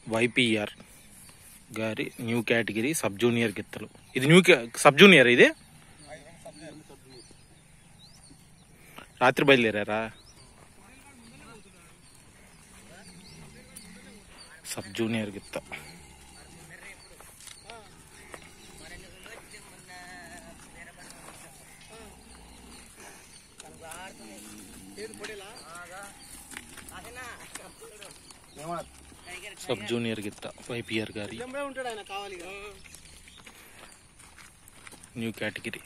YPR గారి new category sub junior గిత్తలు ఇది న్యూ కే- సబ్ జూనియర్ ఇది రాత్రి బయలుదేరారా సబ్ జూనియర్ గిత్త సబ్ జూనియర్ గిత్త వైపిఆర్ గారి ఉంటాడు ఆయన కావాలి న్యూ కేటగిరీ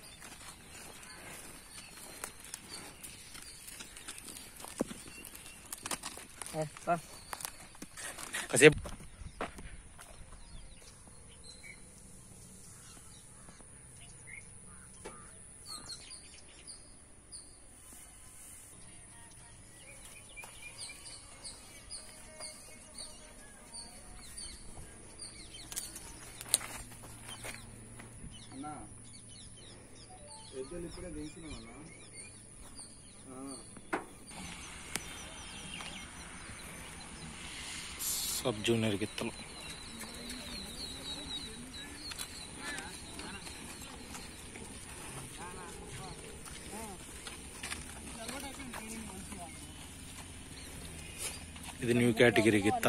కాసేపు అన్నా ఎద్దులు ఇప్పుడే దించినామన్నా సబ్ జూనియర్ గిత్తలు ఇది న్యూ కేటగిరీ గిత్త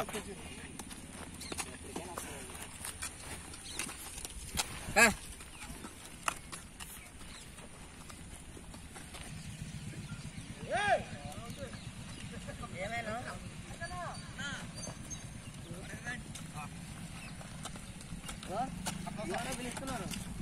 పిలుస్తున్నారు